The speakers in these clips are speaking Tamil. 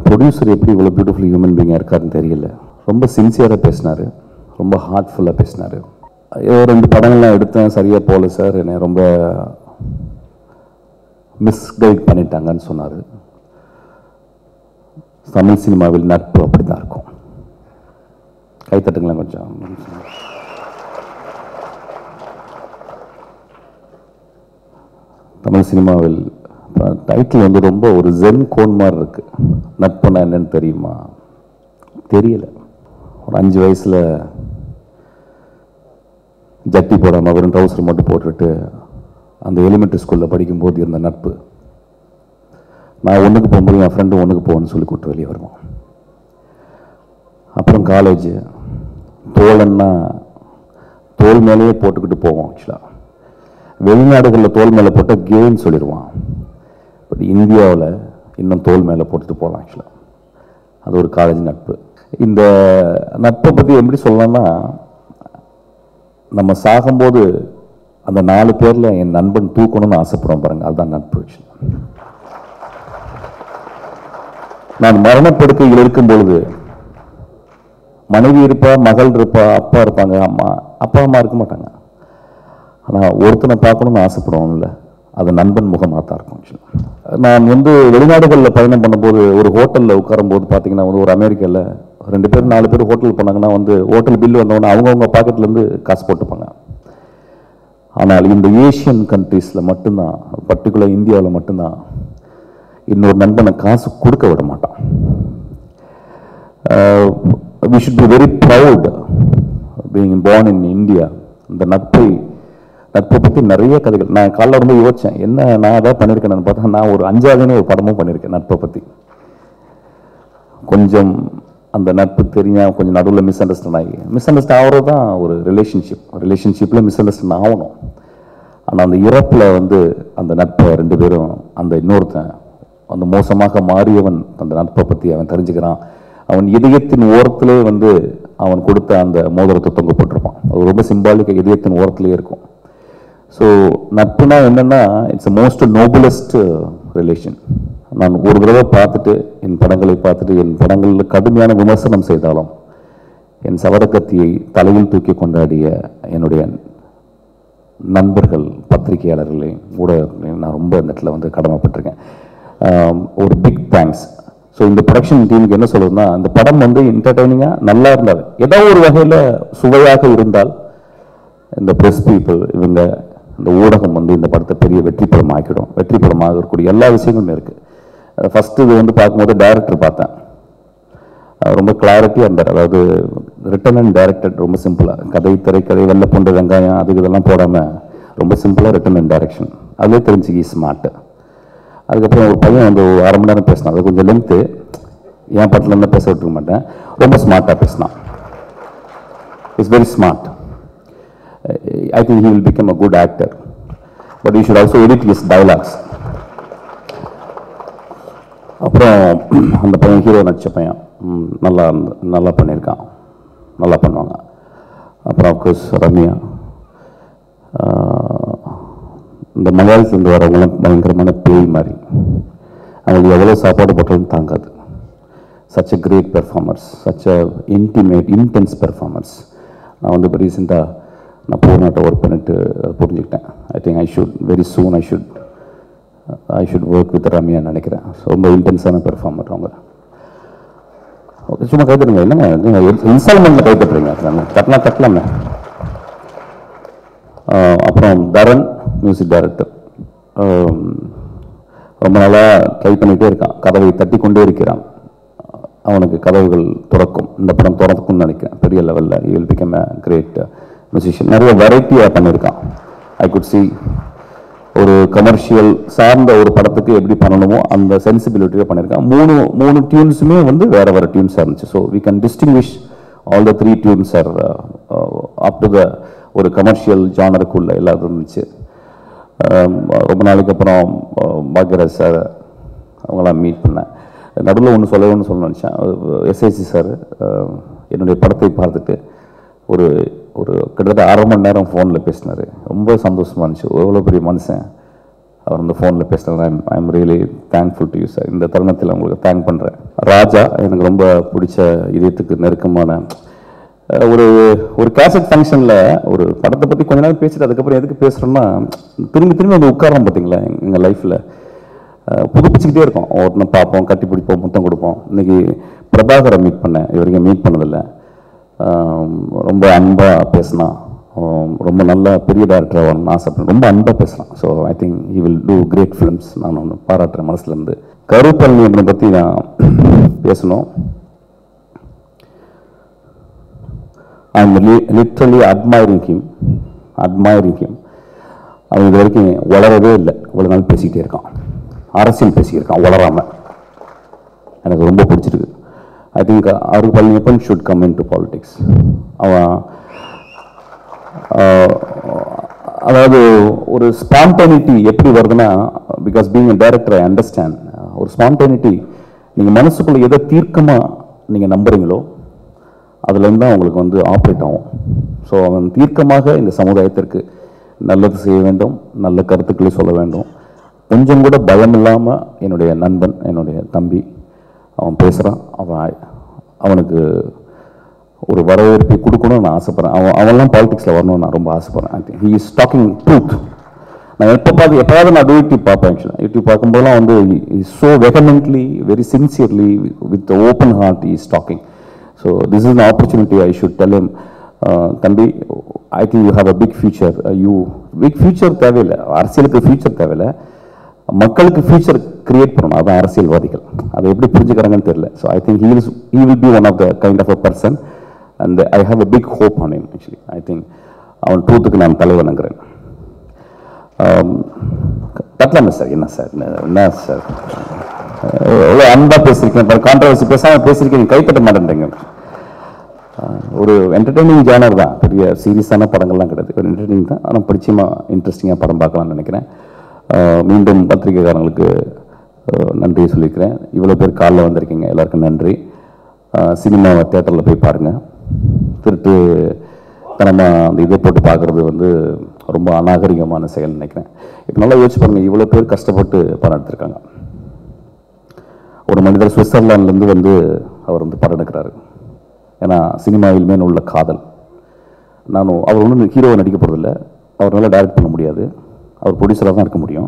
ப்ரொடியூசர் எப்படி இவ்வளோ பியூட்டிஃபுல் ஹியூமன் பீங்காக இருக்காருன்னு தெரியல ரொம்ப சின்சியராக பேசினார் ரொம்ப ஹார்ட்ஃபுல்லாக பேசினார் ஏதோ ரெண்டு படங்கள்லாம் எடுத்தேன் சரியாக போகல சார் என்னை ரொம்ப மிஸ்கைட் பண்ணிட்டாங்கன்னு சொன்னார் தமிழ் சினிமாவில் நட்பு அப்படி தான் இருக்கும் கைத்தட்டுங்களேன் கொஞ்சம் தமிழ் சினிமாவில் டைட்டில் வந்து ரொம்ப ஒரு ஜென் கோன் மாதிரி இருக்கு நட்புனா என்னன்னு தெரியுமா தெரியல ஒரு அஞ்சு வயசுல ஜட்டி போடாமல் வெறும் ட்ரௌசர் மட்டும் போட்டுட்டு அந்த எலிமெண்ட்ரி ஸ்கூலில் படிக்கும்போது இருந்த நட்பு நான் ஒன்றுக்கு போகும்போது என் ஃப்ரெண்டு ஒன்றுக்கு போகணும்னு சொல்லி கூப்பிட்டு வெளியே வருவான் அப்புறம் காலேஜ் தோழன்னா தோல் மேலேயே போட்டுக்கிட்டு போவோம் ஆக்சுவலாக வெளிநாடுகளில் தோல் மேலே போட்டால் கேன்னு சொல்லிடுவான் பட் இந்தியாவில் இன்னும் தோல் மேலே போட்டுட்டு போகலாம் ஆக்சுவலாக அது ஒரு காலேஜ் நட்பு இந்த நட்பை பற்றி எப்படி சொல்லலாம்னா நம்ம சாகும்போது அந்த நாலு பேரில் என் நண்பன் தூக்கணும்னு ஆசைப்படுறோம் பாருங்க அதுதான் நட்பு actually. நான் மரணப்படுக்கையில் இருக்கும் பொழுது மனைவி இருப்பா மகள் இருப்பா அப்பா இருப்பாங்க அம்மா அப்பா அம்மா இருக்க மாட்டாங்க ஆனால் ஒருத்தனை பார்க்கணும்னு ஆசைப்படுவோம்ல அது நண்பன் முகமாக தான் இருக்கும் actually. நான் வந்து வெளிநாடுகளில் பயணம் பண்ணும்போது ஒரு ஹோட்டலில் உட்காரும்போது பார்த்தீங்கன்னா வந்து ஒரு அமெரிக்காவில் ரெண்டு பேர் நாலு பேர் ஹோட்டல் போனாங்கன்னா வந்து ஹோட்டல் பில்லு வந்தவொடனே அவங்கவுங்க பாக்கெட்லேருந்து காசு போட்டுப்பாங்க ஆனால் இந்த ஏஷியன் கண்ட்ரீஸில் மட்டும்தான் பர்டிகுலர் இந்தியாவில் மட்டும்தான் இன்னொரு நண்பனை காசு கொடுக்க விட மாட்டான் we should be very proud being born in India இந்த நட்பை நட்பை பற்றி நிறைய கதைகள் நான் காலைல ரொம்ப யோசித்தேன் என்ன நான் அதான் பண்ணியிருக்கேன்னு பார்த்தா நான் ஒரு அஞ்சாவதுன்னு ஒரு படமும் பண்ணியிருக்கேன் நட்பை பற்றி கொஞ்சம் அந்த நட்பு தெரியாம கொஞ்சம் நடுவில் மிஸ் அண்டர்ஸ்டாண்ட் ஆகி மிஸ் அண்டர்ஸ்டாண்ட் ஆகிறது தான் ஒரு ரிலேஷன்ஷிப் ரிலேஷன்ஷிப்பில் மிஸ் அண்டர்ஸ்டாண்ட் ஆகணும் ஆனால் அந்த இறப்பில் வந்து அந்த நட்பை ரெண்டு பேரும் அந்த இன்னொருத்தன் அந்த மோசமாக மாறியவன் அந்த நட்பை பற்றி அவன் தெரிஞ்சுக்கிறான் அவன் இதயத்தின் ஓரத்திலே வந்து அவன் கொடுத்த அந்த மோதிரத்தை தொங்க போட்டிருப்பான் அது ரொம்ப சிம்பாலிக் இதயத்தின் ஓரத்திலே இருக்கும் ஸோ நட்புனா என்னன்னா இட்ஸ் மோஸ்ட் நோபலஸ்ட் ரிலேஷன் நான் ஒரு தடவை பார்த்துட்டு என் படங்களை பார்த்துட்டு என் படங்களில் கடுமையான விமர்சனம் செய்தாலும் என் சவரக்கத்தியை தலையில் தூக்கி கொண்டாடிய என்னுடைய நண்பர்கள் பத்திரிகையாளர்களே ஊடகர்களே நான் ரொம்ப இந்த இடத்துல வந்து கடமைப்பட்டிருக்கேன் ஆம், ஒரு பிக் தேங்க்ஸ் ஸோ இந்த ப்ரொடக்ஷன் டீமுக்கு என்ன சொல்றதுன்னா இந்த படம் வந்து என்டர்டைனிங்காக நல்லா இருந்தால் ஏதோ ஒரு வகையில் சுவையாக இருந்தால் இந்த ப்ரெஸ் பீப்புள் இவங்க இந்த ஊடகம் வந்து இந்த படத்தை பெரிய வெற்றி படம் ஆக்கிடும் வெற்றி படம் ஆகக்கூடிய எல்லா விஷயங்களுமே இருக்கு ஃபர்ஸ்ட் இது வந்து பார்க்கும்போது டைரக்டர் பார்த்தேன் அஹ் ரொம்ப கிளாரிட்டியாக இருந்தார் அதாவது ரிட்டன் அண்ட் டைரக்டட் ரொம்ப சிம்பிளாக கதை திரைக்கதை வெள்ளை பூண்டு வெங்காயம் அதுக்கு இதெல்லாம் போடாமல் ரொம்ப சிம்பிளாக ரிட்டன் அண்ட் டைரக்ஷன் அதிலே தெரிஞ்சுக்கி ஸ்மார்ட் அதுக்கப்புறம் ஒரு பையன் வந்து ஒரு அரை மணி நேரம் பேசினான் அது கொஞ்சம் லென்த்து என் படத்துல இருந்து பேச விட்டுருக்க மாட்டேன் ரொம்ப ஸ்மார்ட்டாக பேசினான் it's very smart I think he will become a good actor but you should also edit his dialogues அப்புறம் அந்த பையன் ஹீரோ நடிச்ச பையன் ம், நல்லா நல்லா பண்ணியிருக்கான் நல்லா பண்ணுவாங்க அப்புறம் அப்கோர்ஸ் ரம்யா ஆஹ், இந்த மலையாளத்துலேருந்து வரவங்களாம் பயங்கரமான பேய் மாதிரி அவங்களுக்கு எவ்வளோ சாப்பாடு போட்டாலும் தாங்காது such a great performers such a intimate intense performance நான் வந்து இப்போ ரீசெண்டாக நான் பூர்ணாட்டை ஒர்க் பண்ணிட்டு அதை புரிஞ்சுக்கிட்டேன் I think I should very soon I should I should work with Ramya நினைக்கிறேன் So, ரொம்ப இன்டென்ஸான பெர்ஃபார்மர் அவங்க ஓகே சும்மா கைத்தட்டுங்க என்னங்க இன்ஸ்டால்மெண்ட்டில் கைத்தட்டுறீங்க தட்டலாம் தட்டலாமே ஆஹ் அப்புறம் தரன் மியூசிக் டைரக்டர் ரொம்ப நாளாக ட்ரை பண்ணிகிட்டே இருக்கான் கதவை தட்டி கொண்டே இருக்கிறான் அவனுக்கு கதவுகள் திறக்கும் இந்த படம் திறக்கும்னு நினைக்கிறேன் பெரிய லெவலில் will become a great musician நிறைய வெரைட்டியாக பண்ணியிருக்கான் ஐ குட் see ஒரு கமர்ஷியல் சார்ந்த ஒரு படத்துக்கு எப்படி பண்ணணுமோ அந்த சென்சிபிலிட்டியில் பண்ணியிருக்கான் மூணு மூணு டியூன்ஸுமே வந்து வேற வேற டியூன்ஸாக இருந்துச்சு so we can distinguish all the three tunes are up to the ஒரு கமர்ஷியல் ஜானருக்குள்ள எல்லாரும் இருந்துச்சு ஆம், ரொம்ப நாளைக்கு அப்புறம் அஹ், பாக்யராஜ் சார் அவங்களாம் மீட் பண்ணேன் நடுவில் ஒன்று சொல்லணும்னு சொல்ல நினச்சேன் எஸ்ஐசி சார் என்னுடைய படத்தை பார்த்துட்டு ஒரு ஒரு கிட்டத்தட்ட அரை மணி நேரம் ஃபோனில் பேசினார் ரொம்ப சந்தோஷமா இருந்துச்சு எவ்வளோ பெரிய மனுஷன் அவர் வந்து ஃபோனில் பேசுகிறாங்க I'm I'm really thankful to you sir இந்த தருணத்தில் உங்களுக்கு தேங்க் பண்ணுறேன் ராஜா எனக்கு ரொம்ப பிடிச்ச இதயத்துக்கு நெருக்கமான அஹ், ஒரு ஒரு கேசட் ஃபங்க்ஷனில் ஒரு படத்தை பற்றி கொஞ்ச நேரம் பேசிட்டு அதுக்கப்புறம் எதுக்கு பேசுகிறோன்னா திரும்பி திரும்பி வந்து உட்காரோம் பார்த்தீங்களா எங்கள் லைஃப்பில் புதுப்பிச்சுக்கிட்டே இருக்கோம் ஒருத்தனை பார்ப்போம் கட்டி பிடிப்போம் முத்தம் கொடுப்போம் இன்னைக்கு பிரபாகரை மீட் பண்ணேன் இது வரைக்கும் மீட் பண்ணதில்லை ஆம், ரொம்ப அன்பாக பேசினான் ஆம், ரொம்ப நல்ல பெரிய டேரக்டர் வரணும்னு ஆசைப்படுறேன் ரொம்ப அன்பாக பேசுகிறான் so I think he will do great films நான் ஒன்று பாராட்டுறேன் மனசுலேருந்து கருப்பழனி என்னை பற்றி நான் பேசணும் I am literally admiring him admiring him அவன் இது வரைக்கும் வளரவே இல்லை இவ்வளோ நாள் பேசிக்கிட்டே இருக்கான் அரசியல் பேசியிருக்கான் வளராம எனக்கு ரொம்ப பிடிச்சிருக்கு I think Aru Palaniappan should come into politics அவன் ஆஹ், அதாவது ஒரு ஸ்பான்டனிட்டி எப்படி வருதுன்னா because being director I understand ஒரு ஸ்பான்டனிட்டி நீங்கள் மனசுக்குள்ள எதை தீர்க்கமாக நீங்கள் நம்புறீங்களோ அதுலேருந்து தான் உங்களுக்கு வந்து ஆப்ரேட் ஆகும் ஸோ அவன் தீர்க்கமாக இந்த சமுதாயத்திற்கு நல்லது செய்ய வேண்டும் நல்ல கருத்துக்களை சொல்ல வேண்டும் கொஞ்சம் கூட பயம் இல்லாமல் என்னுடைய நண்பன் என்னுடைய தம்பி அவன் பேசுகிறான் அவன் அவனுக்கு ஒரு வரவேற்பை கொடுக்கணும்னு நான் ஆசைப்பட்றேன் அவன் அவன்லாம் பாலிடிக்ஸில் வரணும்னு நான் ரொம்ப ஆசைப்பட்றேன் I think he is talking truth நான் எப்போ பார்த்து எப்போயாவது நான் யூடியூப் பார்ப்பேன் ஆக்சுவலாக யூடியூப் பார்க்கும்போதெல்லாம் வந்து is so vehemently very sincerely with open heart is talking so this is an opportunity I should tell him uh, தம்பி I think you have a big future you big future தேவையில்லை அரசியலுக்கு ஃபியூச்சர் தேவையில்லை மக்களுக்கு ஃபியூச்சர் கிரியேட் பண்ணணும் அதான் அரசியல்வாதிகள் அதை எப்படி புரிஞ்சுக்கிறாங்கன்னு தெரியல so I think he is he will be one of the kind of a person and I have a big hope on him actually I think அவன் ட்ரூத்துக்கு நான் தலைவணங்குறேன் கட்டலாமே சார் என்ன சார் என்ன- என்ன சார் எவ்வளோ அன்பா பேசியிருக்கேன் கான்ட்ரவர்சி பேசாம பேசியிருக்கேன் கைப்பற்ற மாட்டேன்றீங்க அஹ், ஒரு என்டர்டெய்னிங் ஜானர் தான் பெரிய சீரியஸான படங்கள்லாம் கிடையாது ஒரு என்டர்டெய்னிங் தான் ஆனால் பிடிச்சமா இன்ட்ரெஸ்டிங்காக படம் பார்க்கலாம்னு நினைக்கிறேன் அஹ், மீண்டும் பத்திரிகைக்காரங்களுக்கு அஹ், நன்றி சொல்லியிருக்கிறேன் இவ்வளோ பேர் காலைல வந்திருக்கீங்க எல்லாருக்கும் நன்றி அஹ், சினிமாவை தேட்டரில் போய் பாருங்கள் திருட்டு தனமாக அந்த இதை போட்டு பார்க்குறது வந்து ரொம்ப அநாகரிகமான செயல் நினைக்கிறேன் இப்போ நல்லா யோசிச்சு பாருங்கள் இவ்வளோ பேர் கஷ்டப்பட்டு படம் எடுத்திருக்காங்க ஒரு மனிதர் சுவிட்சர்லாண்ட்லேருந்து வந்து அவர் வந்து படம் எடுக்கிறாரு ஏன்னா சினிமாவில் மேல் உள்ள காதல் நானும் அவர் ஒன்றும் ஹீரோவை நடிக்க போகிறதில்ல அவரால் டைரக்ட் பண்ண முடியாது அவர் ப்ரொடியூசராக தான் இருக்க முடியும்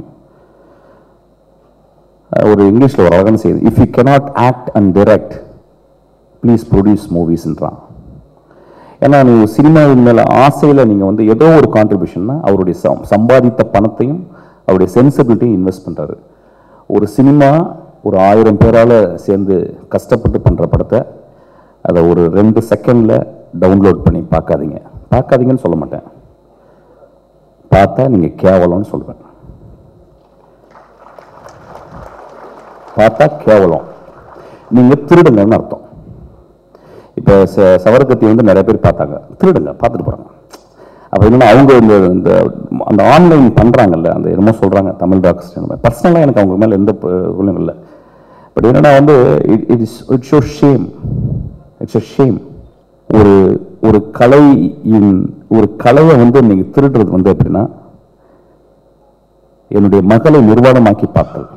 அஹ் ஒரு இங்கிலீஷில் ஒரு அழகான செய்யுது if you cannot act and direct please produce மூவிஸ்ன்றான் ஏன்னா நீங்கள் சினிமாவின் மேலே ஆசையில் நீங்கள் வந்து ஏதோ ஒரு கான்ட்ரிபியூஷன்னா அவருடைய சம் சம்பாதித்த பணத்தையும் அவருடைய சென்சிபிலிட்டியும் இன்வெஸ்ட் பண்ணுறாரு ஒரு சினிமா ஒரு ஆயிரம் பேரால் சேர்ந்து கஷ்டப்பட்டு பண்ணுற படத்தை அதை ஒரு ரெண்டு செகண்டில் டவுன்லோட் பண்ணி பார்க்காதீங்க பார்க்காதீங்கன்னு சொல்ல மாட்டேன் பார்த்தா நீங்கள் கேவலம்னு சொல்லுவேன் பார்த்தா கேவலம் நீங்கள் திருடுங்கன்னு அர்த்தம் இப்போ ச சவரக்கத்தி வந்து நிறைய பேர் பார்த்தாங்க திருடுங்க பார்த்துட்டு போகிறாங்க அப்போ என்னன்னா அவங்க இந்த இந்த அந்த ஆன்லைன் பண்ணுறாங்கல்ல அந்த என்னமோ சொல்கிறாங்க தமிழ் டாக்ஸ் பர்சனலாக எனக்கு அவங்க மேலே எந்த இதுவும் இல்லை பட் என்னன்னா வந்து it it is it's show shame it's a shame ஒரு ஒரு கலையின் ஒரு கலையை வந்து இன்னைக்கு திருடுறது வந்து எப்படின்னா என்னுடைய மகளை நிர்வாணமாக்கி பார்த்தல்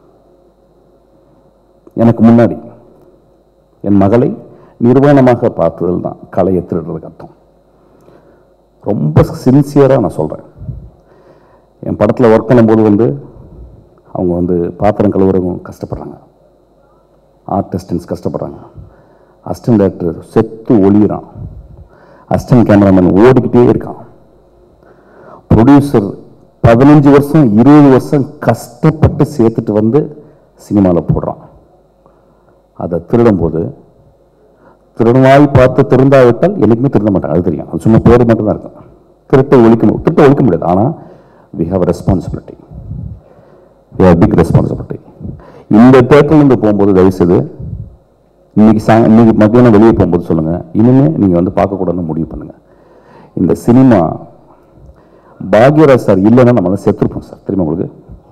எனக்கு முன்னாடி என் மகளை நிர்வாணமாக பார்த்ததில் தான் கலையை திருடுறதுக்கு அர்த்தம் ரொம்ப சின்சியராக நான் சொல்கிறேன் என் படத்தில் ஒர்க் பண்ணும்போது வந்து அவங்க வந்து பாத்திரம் கழுவுறவங்க கஷ்டப்படுறாங்க ஆர்டிஸ்டன்ஸ் கஷ்டப்படுறாங்க அசிஸ்டன்ட் டேரக்டர் செத்து ஒளியிறான் அசிஸ்டன்ட் கேமராமேன் ஓடிக்கிட்டே இருக்கான் ப்ரொடியூசர் பதினஞ்சு வருஷம் இருபது வருஷம் கஷ்டப்பட்டு சேர்த்துட்டு வந்து சினிமாவில் போடுறான் அதை திருடும்போது திருடுவாய் பார்த்து திருந்தாவிட்டால் என்னைக்குமே திருந்த மாட்டாங்க அது தெரியும் அது சும்மா பேர் மட்டும் தான் இருக்கும் திருட்டை ஒழிக்கணும் திருட்டை ஒழிக்க முடியாது ஆனால் we have responsibility we have big responsibility இந்த தேட்டர்லேருந்து போகும்போது தயவுசெய்து இன்னைக்கு சா இன்னைக்கு மத்தியானம் வெளியே போகும்போது சொல்லுங்க இனிமே நீங்க வந்து பார்க்கக்கூடாதுன்னு முடிவு பண்ணுங்க இந்த சினிமா பாக்யராஜ் சார் இல்லைன்னா நம்மளால செத்துருப்போம் சார் தெரியுமா உங்களுக்கு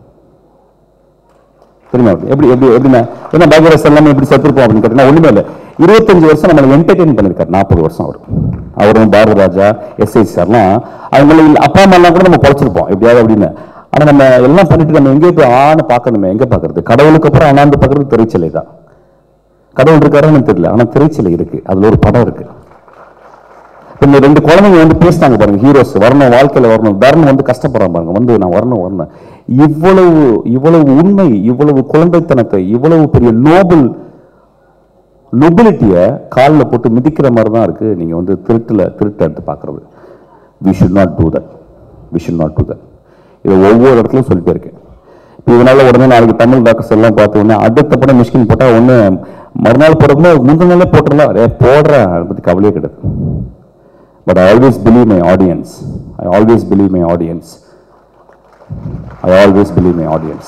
தெரியுமா உங்களுக்கு? எப்படி எப்படி எப்படின்னா என்ன பாக்யராஜ் சார் எல்லாமே எப்படி செத்துருப்போம் அப்படின்னு கேட்டீங்கன்னா ஒண்ணுமே இல்லை இருபத்தஞ்சு வருஷம் நம்மளை என்டர்டெயின் பண்ணிருக்காரு நாற்பது வருஷம் அவர் அவரும் பாரதிராஜா எஸ்ஐ சார்லாம் அவங்கள அப்பா அம்மா எல்லாம் கூட நம்ம குறைச்சிருப்போம் எப்படியாவது அப்படின்னு ஆனா நம்ம எல்லாம் பண்ணிட்டு நம்ம எங்கே போய் ஆன்னு பார்க்கணுமே எங்க பார்க்கறது கடவுளுக்கு அப்புறம் அண்ணாந்து பார்க்கறது திரைச்சலை தான் கடவுள் இருக்காருன்னு தெரியல ஆனா திரைச்சலை இருக்கு அதுல ஒரு படம் இருக்கு இப்ப இந்த ரெண்டு குழந்தைங்க வந்து பேசினாங்க பாருங்க ஹீரோஸ் வரணும் வாழ்க்கையில வரணும் தர்மம் வந்து கஷ்டப்படுறான் பாருங்க வந்து நான் வரணும் வரணும் இவ்வளவு இவ்வளவு உண்மை இவ்வளவு குழந்தைத்தனத்தை இவ்வளவு பெரிய நோபல் நொபிலிட்டியை காலில் போட்டு மிதிக்கிற மாதிரி தான் இருக்கு நீங்க வந்து திருட்டுல திருட்டு எடுத்து பார்க்கறது we should not do that we should not do that இதை ஒவ்வொரு இடத்துலையும் சொல்லிட்டே இருக்கேன் இப்போ இதனால உடனே நாளைக்கு தமிழ் டாக்டர்ஸ் எல்லாம் பார்த்த உடனே அடுத்த படம் மிஷின் போட்டா ஒன்று மறுநாள் போடுறதுக்கு முந்தின நாளே போட்டுடலாம் அதே போடுறேன் அதை பற்றி கவலையே கிடையாது but I always believe my audience I always believe my audience I always believe my audience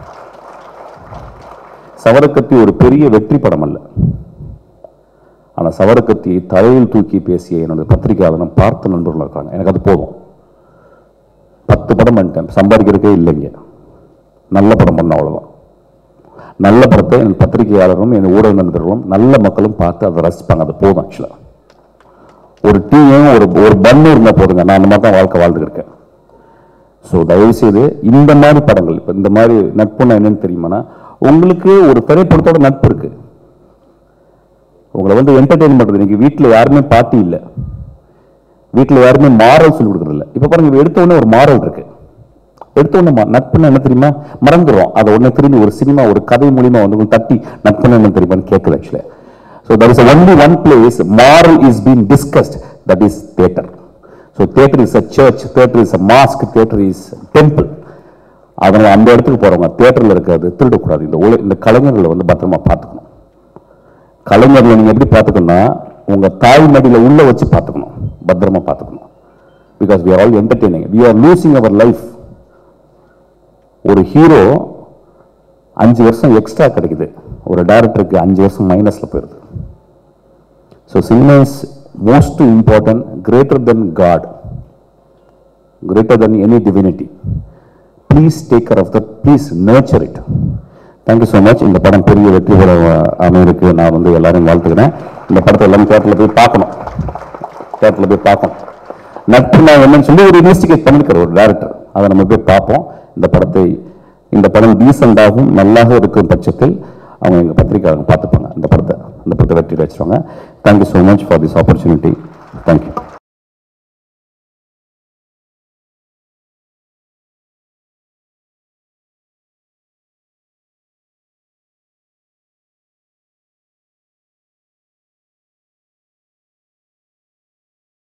Savarakathi ஒரு பெரிய வெற்றி படம் அல்ல ஆனால் சவரக்கத்தியை தலையில் தூக்கி பேசிய என்னோட பத்திரிகையாளரும் பார்த்த நண்பர்கள் இருக்காங்க எனக்கு அது போதும் பத்து படம் பண்ணிட்டேன் சம்பாதிக்கிறதுக்கே இல்லைங்க நல்ல படம் பண்ண அவ்வளவுதான் நல்ல படத்தை என் பத்திரிகையாளரும் என் ஊடக நண்பர்களும் நல்ல மக்களும் பார்த்து அதை ரசிப்பாங்க அது போதும் ஆக்சுவலாக ஒரு டீயும் ஒரு ஒரு பண்ணு இருந்தால் போதுங்க நான் அந்த மாதிரி தான் வாழ்க்கை வாழ்ந்துட்டு இருக்கேன் ஸோ தயவுசெய்து இந்த மாதிரி படங்கள் இப்போ இந்த மாதிரி நட்புன்னா என்னன்னு தெரியுமானா உங்களுக்கு ஒரு திரைப்படத்தோட நட்பு இருக்கு உங்களை வந்து என்டர்டெயின் பண்றது இன்னைக்கு வீட்டில் யாருமே பாட்டி இல்லை வீட்டில் யாருமே மாரல் சொல்லி கொடுக்குறது இல்லை இப்போ பாருங்க இப்ப எடுத்த உடனே ஒரு மாரல் இருக்கு எடுத்த உடனே மா- நட்புன்னா என்ன தெரியுமா மறந்துடுறோம் அதை உடனே திரும்பி ஒரு சினிமா ஒரு கதை மூலியமா வந்து உங்களுக்கு தட்டி நட்புன்னா என்ன தெரியுமான்னு கேட்குது actually so that is only one place moral is been discussed that is theatre so theatre is a church theatre is a mosque theatre is temple அதனால அந்த இடத்துக்கு போறவங்க தேட்டரில் இருக்கிறது திருடக்கூடாது இந்த உல இந்த கலைஞர்களை வந்து பத்திரமா பார்த்துக்கணும் கலைஞர்களை நீங்க எப்படி பார்த்துக்கணும்னா உங்க தாய் மடியில உள்ள வச்சு பார்த்துக்கணும் பத்திரமா பார்த்துக்கணும் because we are all entertaining we are losing our life ஒரு ஹீரோ அஞ்சு வருஷம் எக்ஸ்ட்ரா கிடைக்குது ஒரு டைரக்டருக்கு அஞ்சு வருஷம் மைனஸ்ல போயிருது so cinema is most important greater than god greater than any divinity please take care of the please nurture it thank you so much இந்த படம் பெரிய வெற்றி பெற அமையிருக்கு நான் வந்து எல்லாரையும் வாழ்த்துக்கிறேன் இந்த படத்தை எல்லாரும் தேட்டரில் போய் பார்க்கணும் தேட்டரில் போய் பார்க்கணும் நட்பு நான் என்னன்னு சொல்லி ஒரு இன்வெஸ்டிகேட் பண்ணிருக்கிற ஒரு டேரக்டர் அதை நம்ம போய் பார்ப்போம் இந்த படத்தை இந்த படம் டீசெண்டாகவும் நல்லாக இருக்கும் பட்சத்தில் அவங்க எங்கள் பத்திரிக்கையாளர்கள் பார்த்துப்பாங்க இந்த படத்தை இந்த படத்தை வெற்றி வச்சுருவாங்க thank you so much for this opportunity thank you